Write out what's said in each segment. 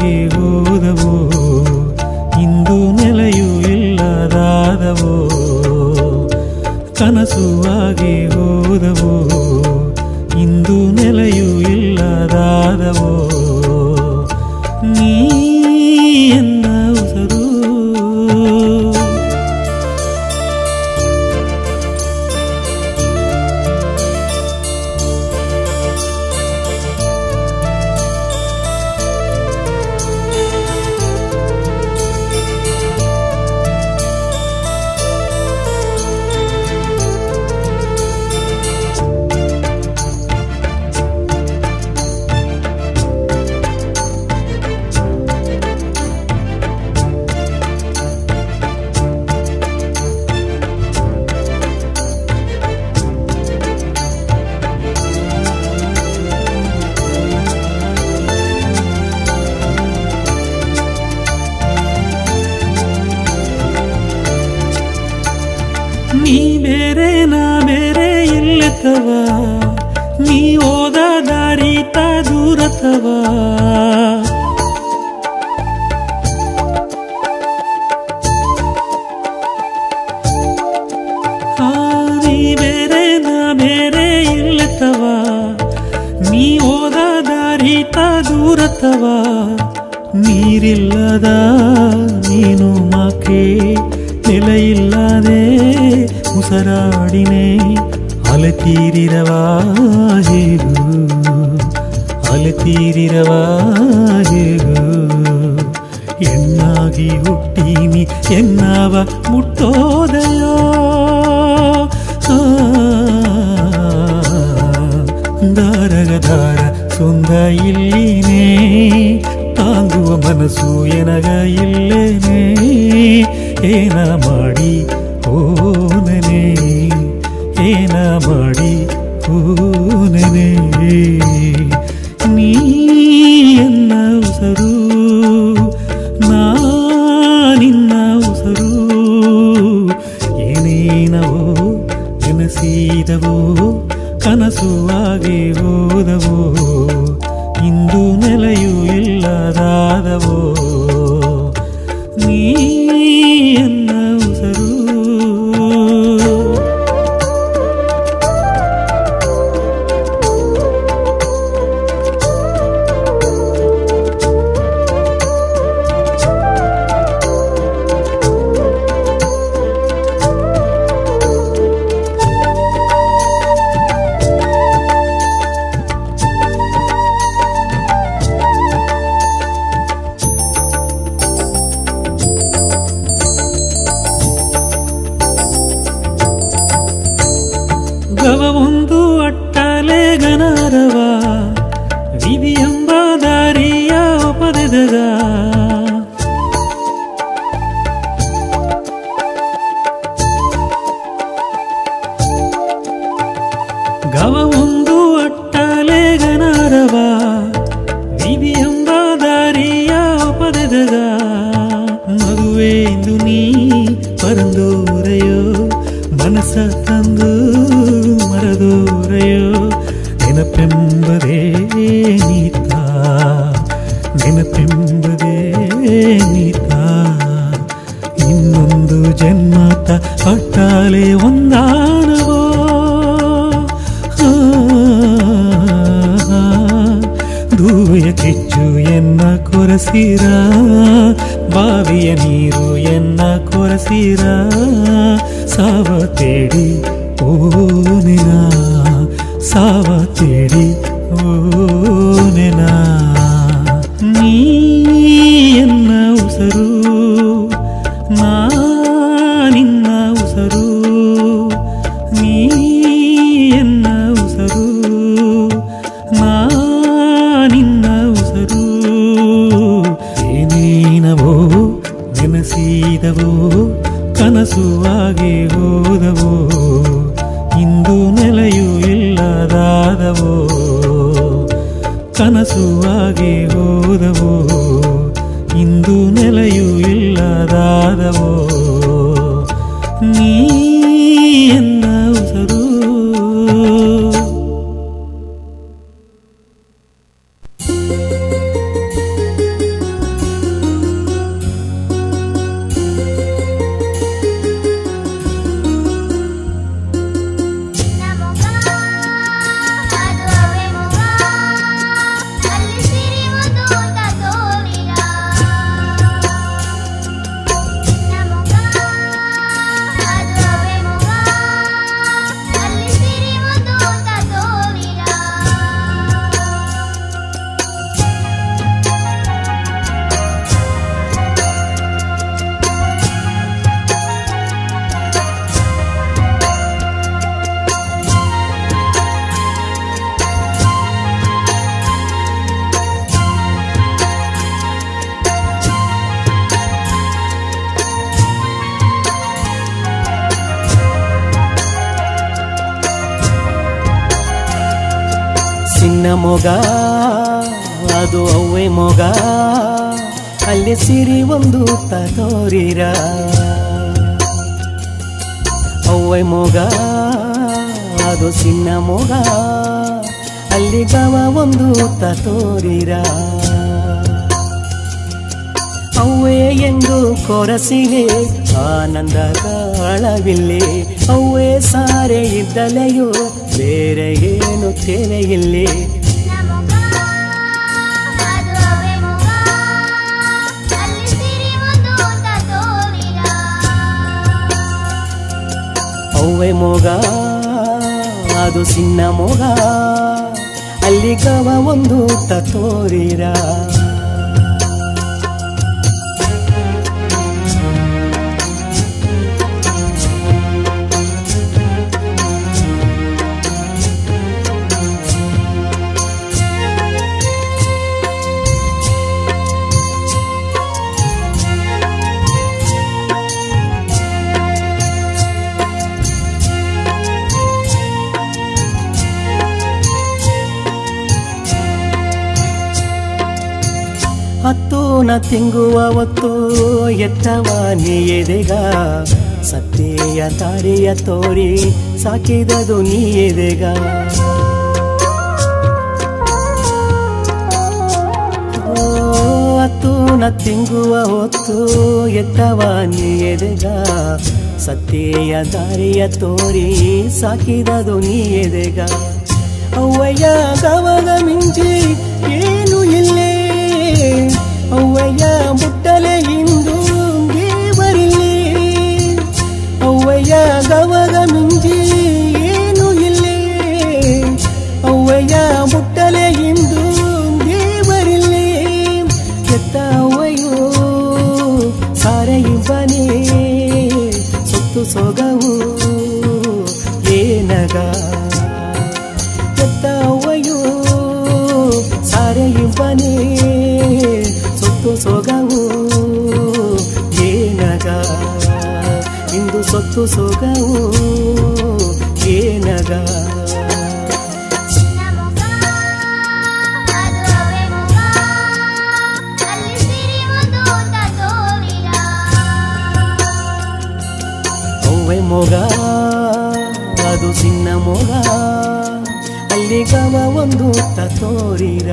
ಕನಸುವಾಗಿ ಹೋದವೋ ಇಂದು ನೆಲೆಯೂ ಇಲ್ಲದಾದವೋ ಕನಸುವಾಗಿ ಹೋದವೋ ಇಂದು ನೆಲೆಯೂ ಇಲ್ಲದಾದವೋ ನೀ ಎನ್ನ ಉಸರು ನೀ ಬೇರೆ ನಾ ಬೇರೆ ಇಲ್ಲತವ ನೀ ಹೋದ ದಾರಿ ತಾ ದೂರತವ ಆ, ನೀ ಬೇರೆ ನಾ ಬೇರೆ ಇಲ್ಲತವ ನೀ ಹೋದ ದಾರಿ ತಾ ದೂರತವ ನೀರಿಲ್ಲದ ನೀನು ಮಾಕೆ ನೆಲೆಯಿಲ್ಲದೆ ಉಸರಾಡಿನೆ ಅಲೆತೀರಿರವ ಹೇಗು ಅಲೆತೀರಿರವ ಹೇಗು ಹೆಣ್ಣಾಗಿ ಹುಟ್ಟೀನಿ ಎನ್ನವ ಮುಟ್ಟೋದಯೋ ಆ, ದಾರಗ ದಾರ ಸೊಂದ ಇಲ್ಲಿನೇ ತಾಂಗುವ ಮನಸ್ಸು ಎನಗ ಇಲ್ಲೇನೆ ಏನ ಮಾಡಿ ಓನನೆ ಏನ ಮಾಡಿ ಓನನೆ ನೀ ಎನ್ನ ಉಸರು ನಾ ನಿನ್ನ ಉಸರು ಏನೇನವೋ ನೆನಸಿದವೋ ಕನಸುವಾಗಿ ಹೋದವೋ ಇಂದು ನೆಲೆಯೂ ಇಲ್ಲದಾದವೋ ನೀ ಎನ್ನ ಉಸರು ಗವವೊಂದು ಅಟ್ಟಲೆ ಗನರವ ವಿಧಿಯೆಂಬ ದಾರಿಯ ಒಪದೆದಗ ಗವವೊಂದು ಅಟ್ಟಲೆ ಗನರವ ವಿಧಿಯೆಂಬ ದಾರಿಯ ಒಪದೆದಗ ಮದುವೆಂದು ನೀ ಪರಂದೂರೆಯೋ ಮನಸ್ಸ ತಂದು ಮರದೂರೆಯೋ ನೆನಪೆಂಬುದೇ ನೀತ ನೆನಪೆಂಬುದೇ ನೀತ ಇನ್ನೊಂದು ಜನ್ಮತ ಅಟ್ಟಾಲೆ ಒಂದಾನವೋ ಧೂಯ ಕಿಚ್ಚು ಎನ್ನ ಕೊರಸಿರ ಬಾವಿಯ ನೀರು ಎನ್ನ ಕೊರಸಿರ ಸಾವ ತೇಡಿ ಓನೆನ ಸಾವ ತೇಡಿ ಓನೆನ ನೀ ಎನ್ನ ಉಸರು ನಾ ನಿನ್ನ ಉಸರು ನೀ ಎನ್ನ ಉಸರು ನಾ ನಿನ್ನ ಉಸರು ಏನೇನವೋ ನೆನಸಿದವೋ ಕನಸುವಾಗಿ ಹೋದವೋ ಇಂದು ನೆಲೆಯೂ ಇಲ್ಲದಾದವೋ ಕನಸುವಾಗಿ ಹೋದವೋ ಇಂದು ನೆಲೆಯೂ ಇಲ್ಲದಾದವೋ ನೀ ಎನ್ನ ಉಸರು ಮೊಗ ಅದು ಅವ್ವೆ ಮೊಗ ಅಲ್ಲಿ ಸಿರಿ ಒಂದು ತೋರಿರ ಅವ್ವೆ ಮೊಗ ಅದು ಸಿನ್ನ ಮೊಗ ಅಲ್ಲಿ ಗವ ಒಂದು ತೋರಿರ ಅವ್ವೇ ಎಂದು ಕೊರಸಿಲೆ ಆನಂದ ಕಾಳವಿಲ್ಲಿ ಅವ್ವೇ ಸಾರೆ ಇದ್ದಲೆಯೋ ಬೇರೆ ಏನು ತೆರೆಯಿಲ್ಲಿ ನಮಗ ಅದು ಅವೇ ಮೊಗ ಅಲ್ಲಿ ಸಿರಿ ಒಂದು ಅಂತ ತೋರಿರ ಅವ್ವೆ ಮೊಗ ಅದು ಸಿನ್ನ ಮೊಗ ಅಲ್ಲಿ ಗವ ಒಂದು ತೋರಿರ ಹತ್ತು ನ ತಿಂಗುವ ಹೊತ್ತು ಎತ್ತವ ನೀ ಎದೆಗ ಸತ್ತೆಯ ತಾರೆಯ ತೋರಿ ಸಾಕಿದದು ನೀ ಎದೆಗ ಓ, ಹತ್ತು ನ ತಿಂಗುವ ಹೊತ್ತು ಎತ್ತವ ನೀ ಎದೆಗ ಸತ್ತೆಯ ದಾರಿಯ ತೋರಿ ಸಾಕಿದದು ನೀ ಎದೆಗ ಅವ್ವಯ್ಯ ಗವಗ ಮಿಂಚಿ ಏನು ಇಲ್ಲೇ ಅವ್ವಯ್ಯ ಮುಟ್ಟಲೆ ಇಂದು ದೇವರಿಲ್ಲಿ ಅವ್ವಯ್ಯ ಗವಗ ಮಿಂಚಿ ಏನು ಇಲ್ಲೇ ಅವ್ವಯ್ಯ ಮುಟ್ಟಲೆ ಇಂದು ದೇವರಿಲ್ಲಿ ಎತ್ತ ಅವ್ವಯ್ಯೋ ಸಾರೆ ಇಬ್ಬನೇ ಸೊತ್ತು ಸೊಗವು ಏನಗ ಎತ್ತ ಅವ್ವಯ್ಯೋ ಸಾರೆ ಇಬ್ಬನೇ ಸೊತ್ತು ಸೊಗವು ಏನಗ ಇಂದು ಸೊತ್ತು ಸೊಗವು ಏನಗ ನಮಗ ಅದು ಅವೇ ಮೊಗ ಅಲ್ಲಿ ಸಿರಿ ಒಂದು ಅಂತ ತೋರಿರ ಅವ್ವೆ ಮೊಗ ಅದು ಸಿನ್ನ ಮೊಗ ಅಲ್ಲಿ ಗವ ಒಂದು ತೋರಿರ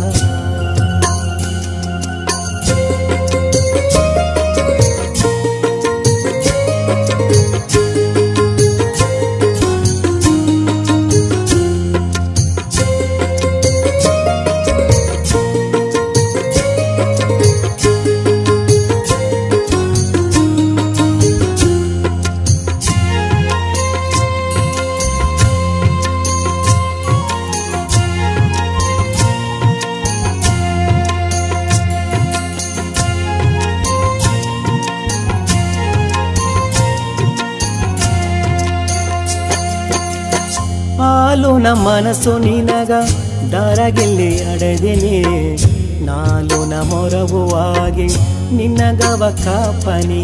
ಹಾಲು ನಮ್ಮ ಮನಸ್ಸು ನಿನಗ ದಾರಗೆಲ್ಲಿ ಅಡೆದೆನೆ ನಾಲು ನ ಮೊರವುವಾಗಿ ನಿನ್ನ ಗವ ಕಾಪನೆ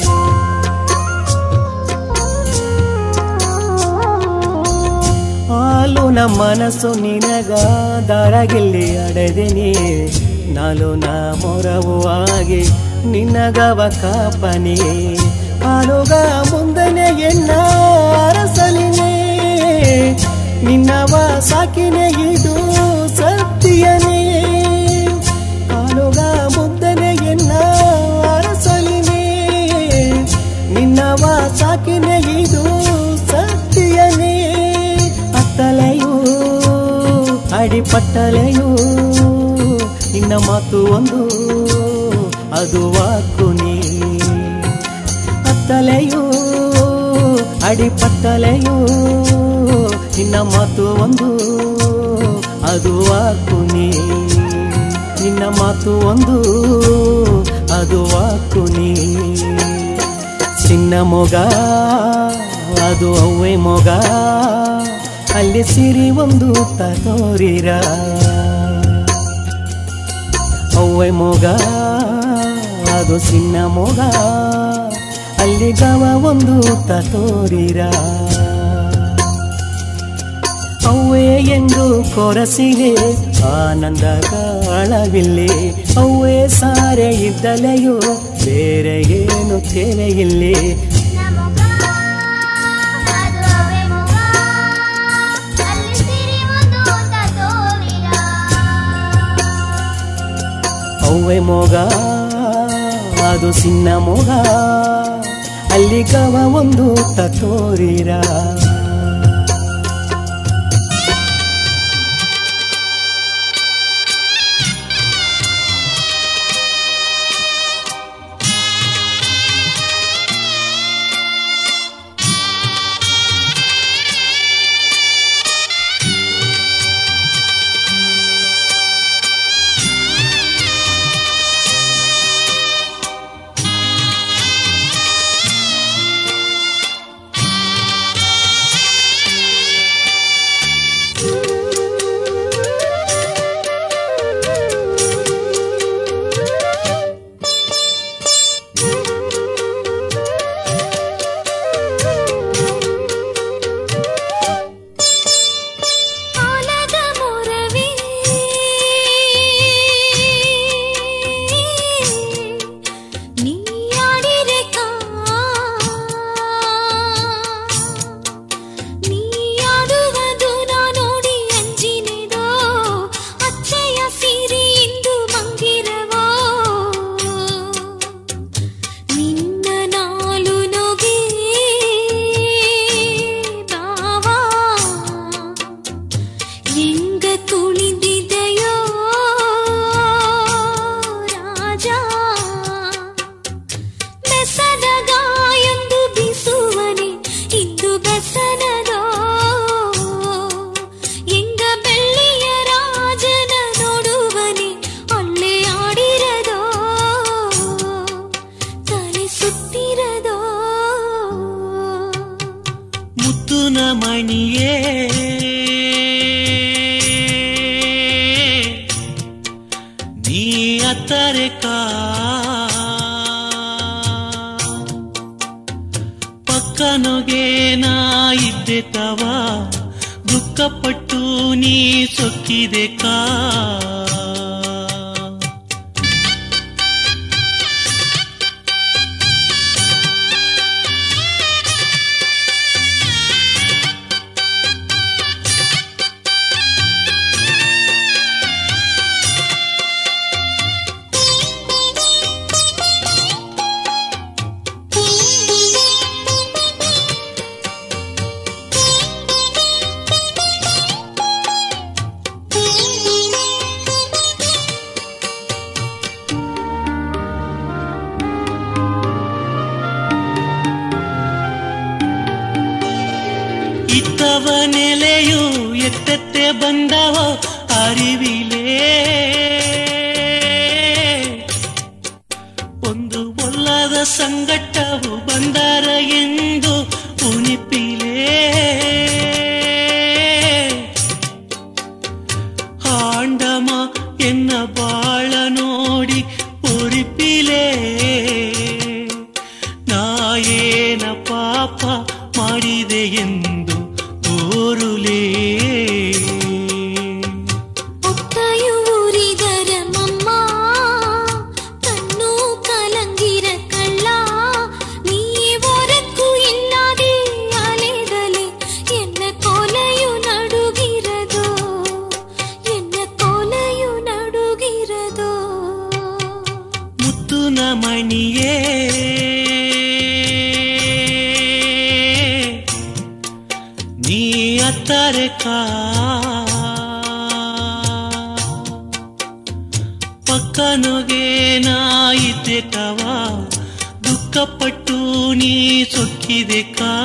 ಹಾಲು ನಮ್ಮ ಮನಸ್ಸು ನಿನಗ ದಾರಗೆಲ್ಲಿ ಅಡೆದೆನೆ ನಾಲು ನ ಮೊರವುವಾಗಿ ನಿನ್ನ ಗವ ಕಾಪನೆ ಹಾಲುಗ ಮುಂದನೆ ಎನ್ನ ಅರಸಲಿನೇ ನಿನ್ನವ ಸಾಕಿನೆ ಇದು ಸತ್ಯನೇ ಹಾಲುಗ ಮುದ್ದನೆ ಎನ್ನ ಅರಸಲಿನೇ ನಿನ್ನವ ಸಾಕಿನೆ ಇದು ಸತ್ಯನೇ ಅತ್ತಲೆಯೂ ಅಡಿಪಟ್ಟಲೆಯೂ ನಿನ್ನ ಮಾತು ಒಂದು ಅದು ವಾಕು ನೀ ಅತ್ತಲೆಯೂ ಅಡಿಪಟ್ಟಲೆಯೂ ನಿನ್ನ ಮಾತು ಒಂದು ಅದು ವಾಕು ನೀ ನಿನ್ನ ಮಾತು ಒಂದು ಅದು ವಾಕು ನೀ ಚಿನ್ನ ಮೊಗ ಅದು ಅವ್ವೆ ಮೊಗ ಅಲ್ಲಿ ಸಿರಿ ಒಂದು ತೋರಿರ ಅವ್ವೆ ಮೊಗ ಅದು ಸಿನ್ನ ಮೊಗ ಅಲ್ಲಿ ಗವ ಒಂದು ತೋರಿರ ಅವ್ವೇ ಎಂದು ಕೊರಸಿದೆ ಆನಂದ ಕಾಳವಿಲ್ಲಿ ಅವ್ವೇ ಸಾರೆ ಇದ್ದಲೆಯೋ ಬೇರೆ ಏನು ತೆರೆಯಿಲ್ಲಿ ನಮಗ ಅದು ಅವೇ ಮೊಗ ಅಲ್ಲಿ ಸಿರಿವುದು ಅಂತ ತೋರಿದ ಅವ್ವೆ ಮೊಗ ಅದು ಸಿನ್ನ ಮೊಗ ಅಲ್ಲಿ ಗವ ಒಂದು ತೋರಿರ ಆಲದ ಮೊರವಿ ನೀ ಆಡಿರೆ ಕಾ ನೀ ಆಡುವುದು ನಾ ನೋಡಿ ಅಂಜಿನೆದೋ ಅಚ್ಚೆಯ ಸಿರಿ ಇಂದು ಮಂಗಿರವೋ ನಿನ್ನ ನಾಲು ನೊಗೆ ಬಾವಾ எங்க துளிந்திதையோ ರಾಜಾ ಬೆಸದ ಗಾಯೊಂದು ಬೀಸುವನೆ ಇಂದು ಬೆಸನದೋ ಎಂಗ ಬೆಳ್ಳಿಯ ರಾಜನ ನೋಡುವನೆ ಅಲ್ಲೇ ಆಡಿರದೋ ತಲೆ ಸುತ್ತಿರದೋ ಮುತ್ತುನ ಮಣಿಯೇ ನೀ ಅತ್ತರೆ ಕಾ ಪಕ್ಕನೊಗೆ ನಾ ಇದ್ದೆ ತವ ದುಃಖಪಟ್ಟು ನೀ ಸೊಕ್ಕಿದೆ ಕಾ ಇದ್ದವ ನೆಲೆಯು ಎತ್ತೆತ್ತೆ ಬಂದವ ಅರಿವಿಲೇ ಒಂದು ಒಲ್ಲದ ಸಂಗಟ್ಟವು ಬಂದರ ಎಂದು ಉನಿಪಿಲೇ ಆಂಡಮ ಎನ್ನ ಬಾಳ ನೋಡಿ ಉರಿಪಿಲೇ ನಾಯೇನ ಪಾಪ ಮಾಡಿದೆ ಎಂದು ತೋರುಲೇ ಒತ್ತಾಯು ಊರಿದರ ಮಮ್ಮ ಕಣ್ಣು ಕಲಂಗಿರ ಕಳ್ಳ ನೀ ಒರಕ್ಕೂ ಇಲ್ಲದೆ ಅಲೆದಲೆ ಎನ್ನ ಕೊಲೆಯು ನಡುಗಿರದೋ ಎನ್ನ ಕೊಲೆಯು ನಡುಗಿರದೋ ಮುತ್ತುನ ಮಣಿಯೇ ನೀ ಅತ್ತರೆ ಕಾ ಪಕ್ಕನೊಗೆ ನಾ ಇದ್ದೆ ತವ ದುಃಖಪಟ್ಟು ನೀ ಸೊಕ್ಕಿದೆ ಕಾ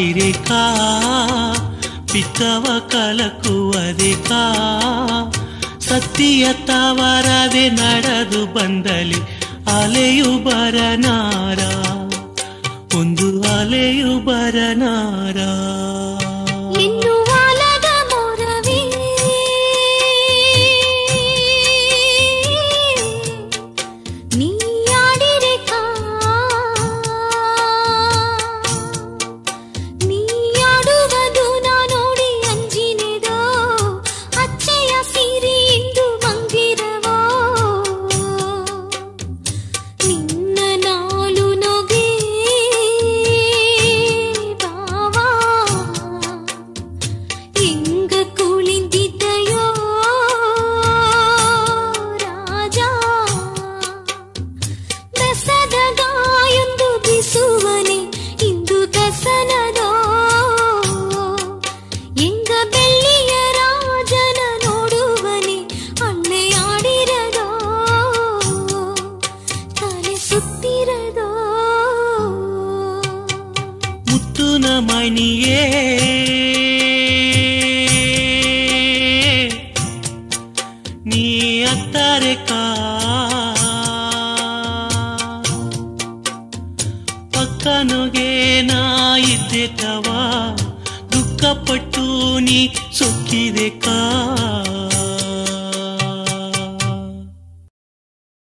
ಆಡಿರೆ ಕಾ ಪಿತ್ತವ ಕಲಕುವದೆ ಕಾ ಸತ್ಯ ತವರದೆ ನಡೆದು ಬಂದಲಿ ಅಲೆಯು ಬರನಾರ ಒಂದು ಅಲೆಯು ಬರನಾರ ಎನ್ನುವಾಲದ ಮೊರವೇ ನೀಯಾಡಿರೆ ಕಾ ನೀಯಾಡುವುದು ನಾ ನೋಡಿ ಅಂಜಿನೆದೋ ಅಚ್ಚೆಯ ಸಿರಿ ಇಂದು ಮಂಗಿರವೋ ನಿನ್ನ ನಾಲು ನೊಗೆ ಬಾವಾ எங்க குளிந்தித்தையோ ರಾಜಾ ಬೆಸದ ಗಾಯೊಂದು ಬಿಸುವನೆ ಇಂದು ಕಸನದೋ ಎಂಗ ಬೆಳ್ಳಿಯ ರಾಜನ ನೋಡುವನೆ ಅಳ್ಳೆ ಆಡಿರದೋ ತಲೆ ಸುತ್ತಿರದೋ ಮುತ್ತುನ ಮಣಿಯೇ ನೀ ಅತ್ತಾರೆ ಕಾ ಪಕ್ಕನೊಗೆ ನಾ ಇದ್ದೆ ತವ ದುಃಖಪಟ್ಟು ನೀ ಸೊಕ್ಕಿದೆ ಕಾ